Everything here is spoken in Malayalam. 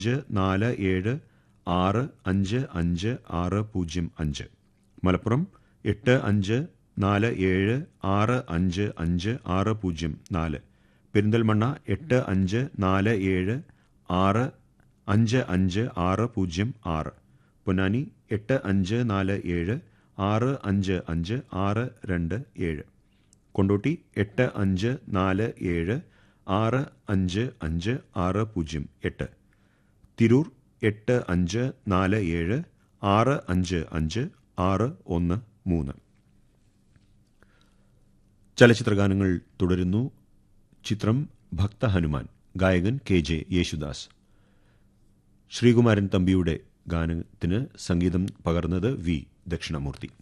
അഞ്ച് നാല് ഏഴ് ആറ് അഞ്ച് അഞ്ച് ആറ് പൂജ്യം അഞ്ച് മലപ്പുറം എട്ട് അഞ്ച് നാല് ഏഴ് ആറ് അഞ്ച് അഞ്ച് ആറ് പൂജ്യം നാല് പെരിന്തൽമണ്ണ എട്ട് അഞ്ച് നാല് ഏഴ് ആറ് അഞ്ച് അഞ്ച് ആറ് പൂജ്യം ആറ് പൊന്നാനി എട്ട് അഞ്ച് നാല് ഏഴ് ആറ് അഞ്ച് അഞ്ച് ആറ് രണ്ട് ഏഴ് കൊണ്ടോട്ടി എട്ട് അഞ്ച് നാല് ഏഴ് ആറ് അഞ്ച് അഞ്ച് ആറ് പൂജ്യം എട്ട് തിരൂർ എട്ട് അഞ്ച് നാല് ഏഴ് ആറ് അഞ്ച് അഞ്ച് ആറ് ഒന്ന് മൂന്ന് ചലച്ചിത്രഗാനങ്ങൾ തുടരുന്നു ചിത്രം ഭക്ത ഹനുമാൻ ഗായകൻ കെ ജെ യേശുദാസ് ശ്രീകുമാരൻ തമ്പിയുടെ ഗാനത്തിന് സംഗീതം പകർന്നത് വി ദക്ഷിണമൂർത്തി